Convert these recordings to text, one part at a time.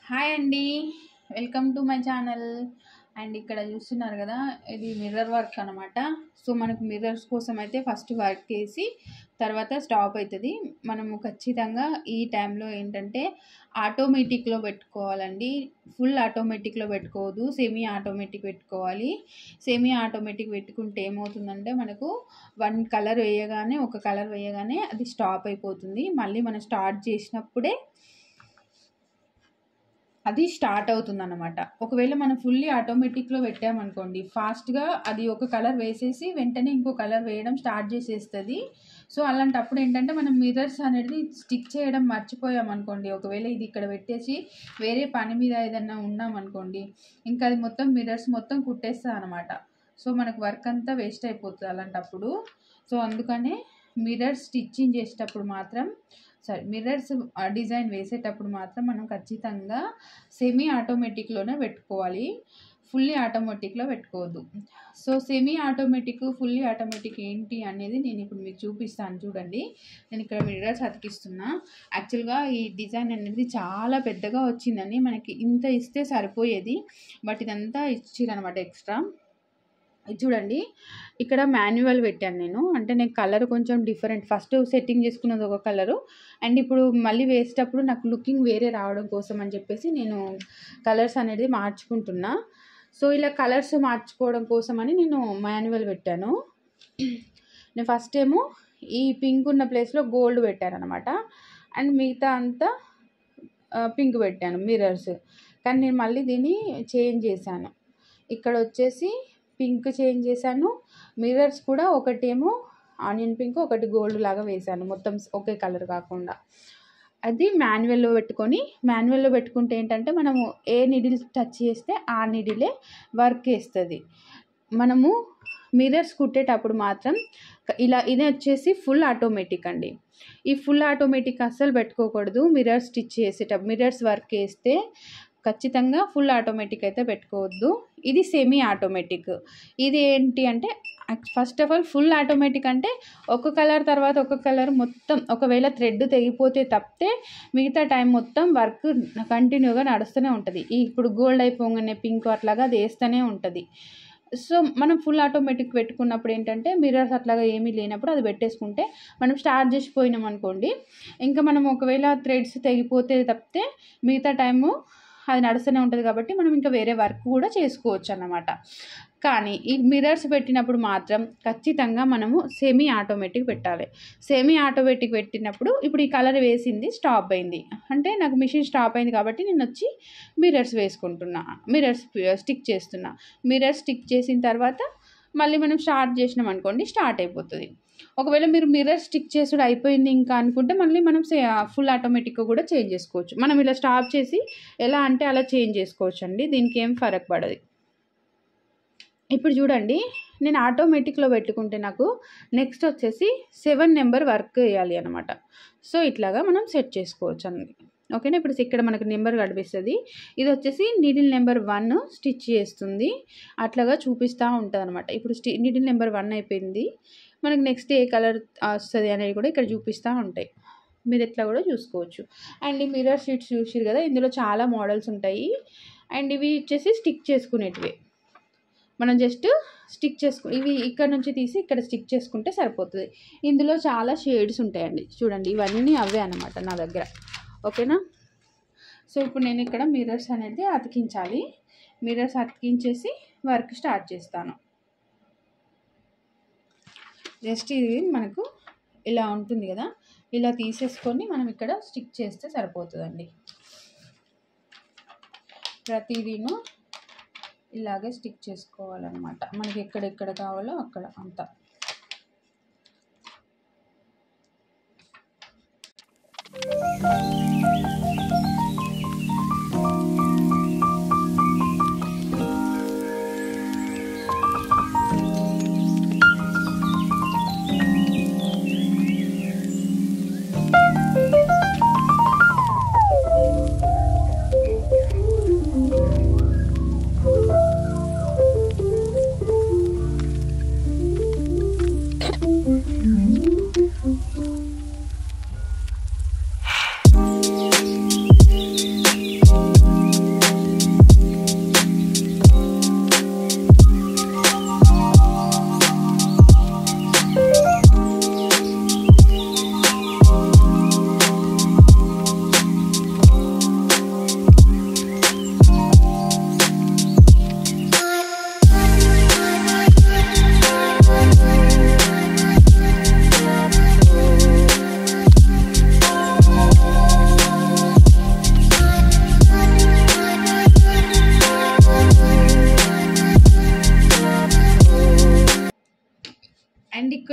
hi అండి welcome to my channel and ఇక్కడ చూస్తున్నారు కదా ఇది మిర్రర్ వర్క్ అనమాట సో మనకు మిర్రర్స్ కోసం అయితే ఫస్ట్ వర్క్ వేసి తర్వాత స్టాప్ అవుతుంది మనము ఖచ్చితంగా ఈ టైంలో ఏంటంటే ఆటోమేటిక్లో పెట్టుకోవాలండి ఫుల్ ఆటోమేటిక్లో పెట్టుకోవద్దు సెమీ ఆటోమేటిక్ పెట్టుకోవాలి సెమీ ఆటోమేటిక్ పెట్టుకుంటే ఏమవుతుందంటే మనకు వన్ కలర్ వేయగానే ఒక కలర్ వేయగానే అది స్టాప్ అయిపోతుంది మళ్ళీ మనం స్టార్ట్ చేసినప్పుడే అది స్టార్ట్ అవుతుంది అనమాట ఒకవేళ మనం ఫుల్లీ ఆటోమేటిక్లో పెట్టామనుకోండి ఫాస్ట్గా అది ఒక కలర్ వేసేసి వెంటనే ఇంకో కలర్ వేయడం స్టార్ట్ చేసేస్తుంది సో అలాంటప్పుడు ఏంటంటే మనం మిర్రర్స్ అనేది స్టిక్ చేయడం మర్చిపోయాం అనుకోండి ఒకవేళ ఇది ఇక్కడ పెట్టేసి వేరే పని మీద ఏదన్నా ఉన్నామనుకోండి ఇంకా అది మొత్తం మిర్రర్స్ మొత్తం కుట్టేస్తుంది అనమాట సో మనకు వర్క్ అంతా వేస్ట్ అయిపోతుంది అలాంటప్పుడు సో అందుకనే మిర్రర్ స్టిచ్చింగ్ చేసేటప్పుడు మాత్రం సారీ మిర్రర్స్ డిజైన్ వేసేటప్పుడు మాత్రం మనం ఖచ్చితంగా సెమీ ఆటోమేటిక్లోనే పెట్టుకోవాలి ఫుల్లీ ఆటోమేటిక్లో పెట్టుకోవద్దు so semi automatic fully automatic ఏంటి అనేది నేను ఇప్పుడు మీకు చూపిస్తాను చూడండి నేను ఇక్కడ మిర్రర్స్ అతికిస్తున్నా యాక్చువల్గా ఈ డిజైన్ అనేది చాలా పెద్దగా వచ్చిందని మనకి ఇంత ఇస్తే సరిపోయేది బట్ ఇదంతా ఇచ్చిరనమాట ఎక్స్ట్రా ఇది చూడండి ఇక్కడ మాన్యువల్ పెట్టాను నేను అంటే నేను కలర్ కొంచెం డిఫరెంట్ ఫస్ట్ సెట్టింగ్ చేసుకున్నది ఒక కలరు అండ్ ఇప్పుడు మళ్ళీ వేసేటప్పుడు నాకు లుకింగ్ వేరే రావడం కోసం అని చెప్పేసి నేను కలర్స్ అనేది మార్చుకుంటున్నా సో ఇలా కలర్స్ మార్చుకోవడం కోసం అని నేను మాన్యువల్ పెట్టాను నేను ఫస్ట్ ఏమో ఈ పింక్ ఉన్న ప్లేస్లో గోల్డ్ పెట్టాను అనమాట అండ్ మిగతా అంతా పింక్ పెట్టాను మిర్రర్స్ కానీ నేను మళ్ళీ దీన్ని చేంజ్ చేశాను ఇక్కడ వచ్చేసి పింక్ చేంజ్ చేశాను మిర్రర్స్ కూడా ఒకటేమో ఆనియన్ పింక్ ఒకటి గోల్డ్ లాగా వేశాను మొత్తం ఒకే కలర్ కాకుండా అది మాన్యువల్లో పెట్టుకొని మాన్యువల్లో పెట్టుకుంటే ఏంటంటే మనము ఏ నిడిల్ టచ్ చేస్తే ఆ నిడిలే వర్క్ వేస్తుంది మనము మిర్రర్స్ కుట్టేటప్పుడు మాత్రం ఇలా ఇది వచ్చేసి ఫుల్ ఆటోమేటిక్ అండి ఈ ఫుల్ ఆటోమేటిక్ అస్సలు పెట్టుకోకూడదు మిర్రర్స్ స్టిచ్ చేసేటప్పుడు మిర్రర్స్ వర్క్ వేస్తే ఖచ్చితంగా ఫుల్ ఆటోమేటిక్ అయితే పెట్టుకోవద్దు ఇది సెమీ ఆటోమేటిక్ ఇది ఏంటి అంటే first of all full automatic అంటే ఒక కలర్ తర్వాత ఒక కలర్ మొత్తం ఒకవేళ థ్రెడ్ తెగిపోతే తప్పితే మిగతా టైం మొత్తం వర్క్ కంటిన్యూగా నడుస్తూనే ఉంటుంది ఈ ఇప్పుడు గోల్డ్ అయిపోగానే పింక్ అట్లాగా అది వేస్తూనే ఉంటుంది సో మనం ఫుల్ ఆటోమేటిక్ పెట్టుకున్నప్పుడు ఏంటంటే మిర్రర్స్ అట్లాగా ఏమీ లేనప్పుడు అది పెట్టేసుకుంటే మనం స్టార్ట్ చేసిపోయినాం అనుకోండి ఇంకా మనం ఒకవేళ థ్రెడ్స్ తెగిపోతే తప్పితే మిగతా టైము అది నడుస్తూనే ఉంటుంది కాబట్టి మనం ఇంకా వేరే వర్క్ కూడా చేసుకోవచ్చు అన్నమాట కానీ ఈ మిర్రర్స్ పెట్టినప్పుడు మాత్రం ఖచ్చితంగా మనము సెమీ ఆటోమేటిక్ పెట్టాలి సెమీ ఆటోమేటిక్ పెట్టినప్పుడు ఇప్పుడు ఈ కలర్ వేసింది స్టాప్ అయింది అంటే నాకు మిషన్ స్టాప్ అయింది కాబట్టి నేను వచ్చి మిర్రర్స్ వేసుకుంటున్నా మిర్రర్స్ స్టిక్ చేస్తున్నా మిర్రర్స్ స్టిక్ చేసిన తర్వాత మళ్ళీ మనం స్టార్ట్ చేసినాం అనుకోండి స్టార్ట్ అయిపోతుంది ఒకవేళ మీరు మిర్రర్ స్టిక్ చేసుడు అయిపోయింది ఇంకా అనుకుంటే మళ్ళీ మనం ఫుల్ ఆటోమేటిక్గా కూడా చేంజ్ చేసుకోవచ్చు మనం ఇలా స్టాప్ చేసి ఎలా అంటే అలా చేంజ్ చేసుకోవచ్చు అండి దీనికి ఏం ఫరక్ పడదు ఇప్పుడు చూడండి నేను ఆటోమేటిక్లో పెట్టుకుంటే నాకు నెక్స్ట్ వచ్చేసి సెవెన్ నెంబర్ వర్క్ వేయాలి అనమాట సో ఇట్లాగా మనం సెట్ చేసుకోవచ్చు అండి ఓకేనా ఇప్పుడు ఇక్కడ మనకు నెంబర్ కనిపిస్తుంది ఇది వచ్చేసి నీడిల్ నెంబర్ వన్ స్టిచ్ చేస్తుంది అట్లాగా చూపిస్తూ ఉంటుంది అనమాట ఇప్పుడు స్టి నీడిల్ నెంబర్ వన్ అయిపోయింది మనకు నెక్స్ట్ ఏ కలర్ వస్తుంది అనేది కూడా ఇక్కడ చూపిస్తూ ఉంటాయి మీరు ఎట్లా కూడా చూసుకోవచ్చు అండ్ ఈ మిర్రర్ షీట్స్ చూసారు కదా ఇందులో చాలా మోడల్స్ ఉంటాయి అండ్ ఇవి వచ్చేసి స్టిక్ చేసుకునేటివి మనం జస్ట్ స్టిక్ చేసుకు ఇవి ఇక్కడ నుంచి తీసి ఇక్కడ స్టిక్ చేసుకుంటే సరిపోతుంది ఇందులో చాలా షేడ్స్ ఉంటాయండి చూడండి ఇవన్నీ అవే అనమాట నా దగ్గర ఓకేనా సో ఇప్పుడు నేను ఇక్కడ మిర్రర్స్ అనేది అతికించాలి మిర్రర్స్ అతికించేసి వర్క్ స్టార్ట్ చేస్తాను జస్ట్ ఇది మనకు ఇలా ఉంటుంది కదా ఇలా తీసేసుకొని మనం ఇక్కడ స్టిక్ చేస్తే సరిపోతుందండి ప్రతిదీను ఇలాగే స్టిక్ చేసుకోవాలన్నమాట మనకి ఎక్కడెక్కడ కావాలో అక్కడ అంతా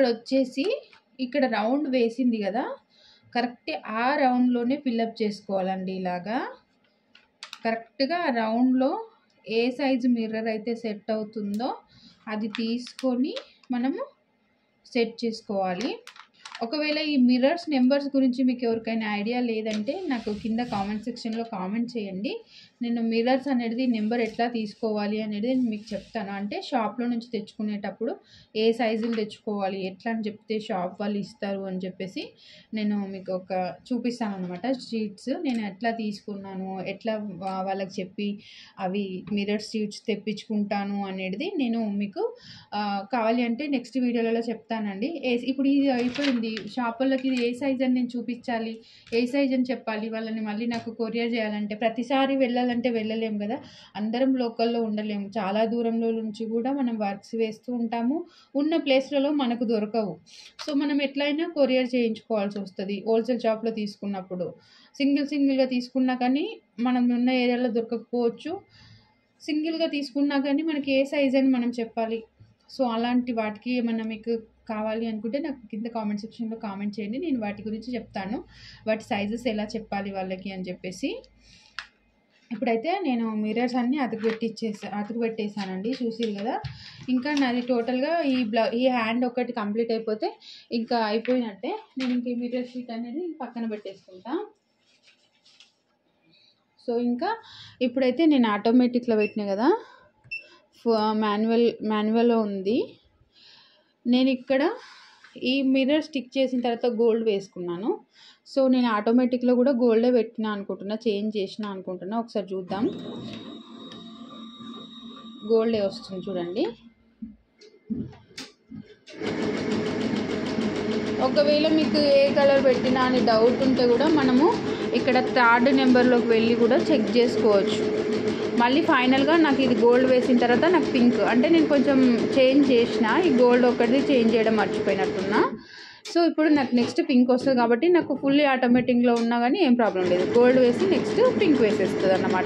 ఇక్కడ వచ్చేసి ఇక్కడ రౌండ్ వేసింది కదా కరెక్ట్ ఆ రౌండ్లోనే ఫిల్అప్ చేసుకోవాలండి ఇలాగా కరెక్ట్గా ఆ రౌండ్లో ఏ సైజు మిర్రర్ అయితే సెట్ అవుతుందో అది తీసుకొని మనము సెట్ చేసుకోవాలి ఒకవేళ ఈ మిర్రర్స్ నెంబర్స్ గురించి మీకు ఎవరికైనా ఐడియా లేదంటే నాకు కింద కామెంట్ సెక్షన్లో కామెంట్ చేయండి నేను మిర్రర్స్ అనేది నెంబర్ ఎట్లా తీసుకోవాలి అనేది నేను మీకు చెప్తాను అంటే షాప్లో నుంచి తెచ్చుకునేటప్పుడు ఏ సైజులు తెచ్చుకోవాలి ఎట్లా అని చెప్తే షాప్ వాళ్ళు ఇస్తారు అని చెప్పేసి నేను మీకు ఒక చూపిస్తాను అనమాట షీట్స్ నేను ఎట్లా తీసుకున్నాను ఎట్లా వా- వాళ్ళకి చెప్పి అవి మిర్రర్ షీట్స్ తెప్పించుకుంటాను అనేది నేను మీకు ఆ, కావాలి అంటే నెక్స్ట్ వీడియోలలో చెప్తానండి ఏ ఇప్పుడు ఇది అయిపోయింది షాప్ వాళ్ళకి ఇది ఏ సైజ్ అని నేను చూపించాలి ఏ సైజ్ అని చెప్పాలి వాళ్ళని మళ్ళీ నాకు కొరియర్ చేయాలంటే ప్రతిసారి వెళ్ళాలంటే వెళ్ళలేము కదా అందరం లోకల్లో ఉండలేము చాలా దూరంలో నుంచి కూడా మనం వర్క్స్ వేస్తూ ఉంటాము ఉన్న ప్లేస్లలో మనకు దొరకవు సో మనం ఎట్లయినా కొరియర్ చేయించుకోవాల్సి వస్తుంది హోల్సేల్ షాప్లో తీసుకున్నప్పుడు సింగిల్ సింగిల్గా తీసుకున్నా కానీ మనం ఉన్న ఏరియాలో దొరకకపోవచ్చు సింగిల్గా తీసుకున్నా కానీ మనకి ఏ సైజ్ అని మనం చెప్పాలి సో అలాంటి వాటికి ఏమన్నా మీకు కావాలి అనుకుంటే నాకు కింద కామెంట్ సెక్షన్లో కామెంట్ చేయండి నేను వాటి గురించి చెప్తాను వాటి సైజెస్ ఎలా చెప్పాలి వాళ్ళకి అని చెప్పేసి ఇప్పుడైతే నేను మిర్రర్స్ అన్నీ అతుకు పెట్టిచ్చేసా అతుకు పెట్టేసానండి చూసిరు కదా ఇంకా నాది టోటల్గా ఈ బ్లౌ ఈ హ్యాండ్ ఒకటి కంప్లీట్ అయిపోతే ఇంకా అయిపోయినట్టే నేను ఇంక ఈ మిర్రర్ షీట్ అనేది పక్కన పెట్టేసుకుంటా సో ఇంకా ఇప్పుడైతే నేను ఆటోమేటిక్లో పెట్టిన కదా మాన్యువల్ మాన్యువల్లో ఉంది నేను ఇక్కడ ఈ మిర్రర్ స్టిక్ చేసిన తర్వాత గోల్డ్ వేసుకున్నాను సో నేను ఆటోమేటిక్లో కూడా గోల్డే పెట్టినా అనుకుంటున్నా చేంజ్ చేసిన అనుకుంటున్నా ఒకసారి చూద్దాం గోల్డే వస్తుంది చూడండి ఒకవేళ మీకు ఏ కలర్ పెట్టినా అని డౌట్ ఉంటే కూడా మనము ఇక్కడ థర్డ్ నెంబర్లోకి వెళ్ళి కూడా చెక్ చేసుకోవచ్చు మళ్ళీ ఫైనల్గా నాకు ఇది గోల్డ్ వేసిన తర్వాత నాకు పింక్ అంటే నేను కొంచెం చేంజ్ చేసిన ఈ గోల్డ్ ఒకటి చేంజ్ చేయడం మర్చిపోయినట్టున్నా సో ఇప్పుడు నాకు నెక్స్ట్ పింక్ వస్తుంది కాబట్టి నాకు ఫుల్లీ ఆటోమేటిక్లో ఉన్నా కానీ ఏం ప్రాబ్లం లేదు గోల్డ్ వేసి నెక్స్ట్ పింక్ వేసేస్తుంది అన్నమాట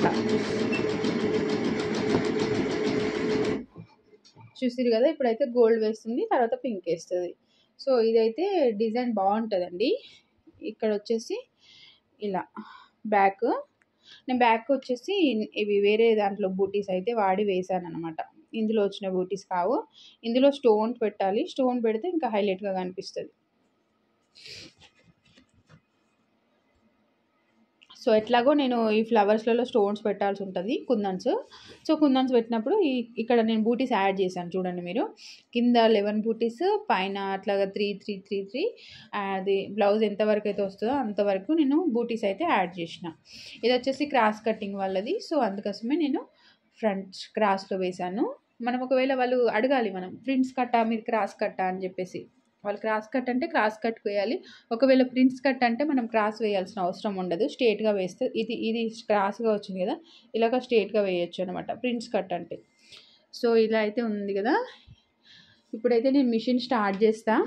చూసిరు కదా ఇప్పుడైతే గోల్డ్ వేస్తుంది తర్వాత పింక్ వేస్తుంది సో ఇదైతే డిజైన్ బాగుంటుందండి ఇక్కడ వచ్చేసి ఇలా బ్యాక్ నేను బ్యాక్ వచ్చేసి ఇవి వేరే దాంట్లో బూటీస్ అయితే వాడి వేసాను అనమాట ఇందులో వచ్చిన బూటీస్ కావు ఇందులో స్టోన్ పెట్టాలి స్టోన్ పెడితే ఇంకా హైలైట్గా కనిపిస్తుంది సో ఎట్లాగో నేను ఈ ఫ్లవర్స్లలో స్టోన్స్ పెట్టాల్సి ఉంటుంది కుందన్స్ సో కుందన్స్ పెట్టినప్పుడు ఈ ఇక్కడ నేను బూటీస్ యాడ్ చేశాను చూడండి మీరు కింద లెవెన్ బూటీస్ పైన అట్లాగా త్రీ త్రీ త్రీ త్రీ అది బ్లౌజ్ ఎంతవరకు అయితే వస్తుందో అంతవరకు నేను బూటీస్ అయితే యాడ్ చేసిన ఇది వచ్చేసి క్రాస్ కటింగ్ వాళ్ళది సో అందుకోసమే నేను ఫ్రంట్ క్రాస్లో వేశాను మనం ఒకవేళ వాళ్ళు అడగాలి మనం ప్రింట్స్ కట్టా మీరు క్రాస్ కట్టా అని చెప్పేసి వాళ్ళు క్రాస్ కట్ అంటే క్రాస్ కట్ వేయాలి ఒకవేళ ప్రింట్స్ కట్ అంటే మనం క్రాస్ వేయాల్సిన అవసరం ఉండదు స్ట్రేట్గా వేస్తే ఇది ఇది క్రాస్గా వచ్చింది కదా ఇలాగ స్ట్రేట్గా వేయచ్చు అనమాట ప్రింట్స్ కట్ అంటే సో ఇలా అయితే ఉంది కదా ఇప్పుడైతే నేను మిషన్ స్టార్ట్ చేస్తా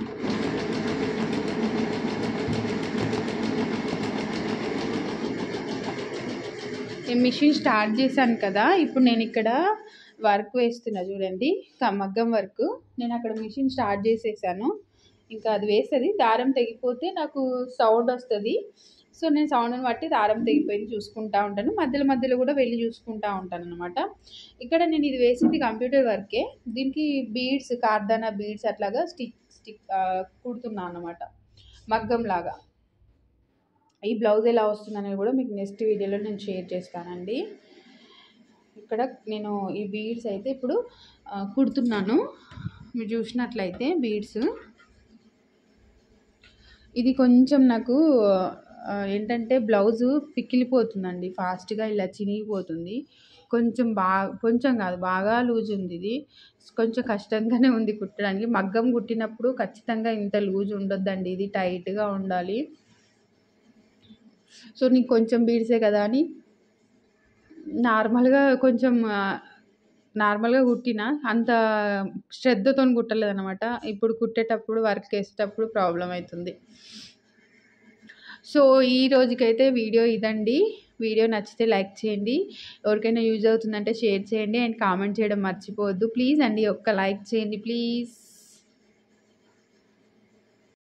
నేను మిషన్ స్టార్ట్ చేశాను కదా ఇప్పుడు నేను ఇక్కడ వర్క్ వేస్తున్నా చూడండి క- మగ్గం వర్క్ నేను అక్కడ మిషన్ స్టార్ట్ చేసేసాను ఇంకా అది వేస్తుంది దారం తెగిపోతే నాకు సౌండ్ వస్తుంది సో నేను సౌండ్ని బట్టి దారం తెగిపోయింది చూసుకుంటా ఉంటాను మధ్యలో మధ్యలో కూడా వెళ్ళి చూసుకుంటా ఉంటాను అనమాట ఇక్కడ నేను ఇది వేసింది కంప్యూటర్ వర్కే దీనికి బీడ్స్ కార్దానా బీడ్స్ అట్లాగా స్టిక్ స్టిక్ కుడుతున్నాను అనమాట మగ్గం లాగా ఈ బ్లౌజ్ ఎలా వస్తుందనేది కూడా మీకు నెక్స్ట్ వీడియోలో నేను షేర్ చేస్తానండి ఇక్కడ నేను ఈ బీడ్స్ అయితే ఇప్పుడు ఆ, కుడుతున్నాను మీరు చూసినట్లయితే బీడ్స్ ఇది కొంచెం నాకు ఆ, ఏంటంటే బ్లౌజు పిక్కిలిపోతుందండి ఫాస్ట్గా ఇలా చినిగిపోతుంది కొంచెం బాగా కొంచెం కాదు బాగా లూజ్ ఉంది ఇది కొంచెం కష్టంగానే ఉంది కుట్టడానికి మగ్గం కుట్టినప్పుడు ఖచ్చితంగా ఇంత లూజ్ ఉండొద్దండి ఇది టైట్గా ఉండాలి సో నీకు కొంచెం బీడ్సే కదా అని నార్మల్గా కొంచెం ఆ, నార్మల్గా కుట్టిన అంత శ్రద్ధతో కుట్టలేదన్నమాట ఇప్పుడు కుట్టేటప్పుడు వర్క్ వేసేటప్పుడు ప్రాబ్లం అవుతుంది సో ఈ రోజుకైతే వీడియో ఇదండి వీడియో నచ్చితే లైక్ చేయండి ఎవరికైనా యూజ్ అవుతుందంటే షేర్ చేయండి అండ్ కామెంట్ చేయడం మర్చిపోవద్దు ప్లీజ్ అండి ఒక్క లైక్ చేయండి ప్లీజ్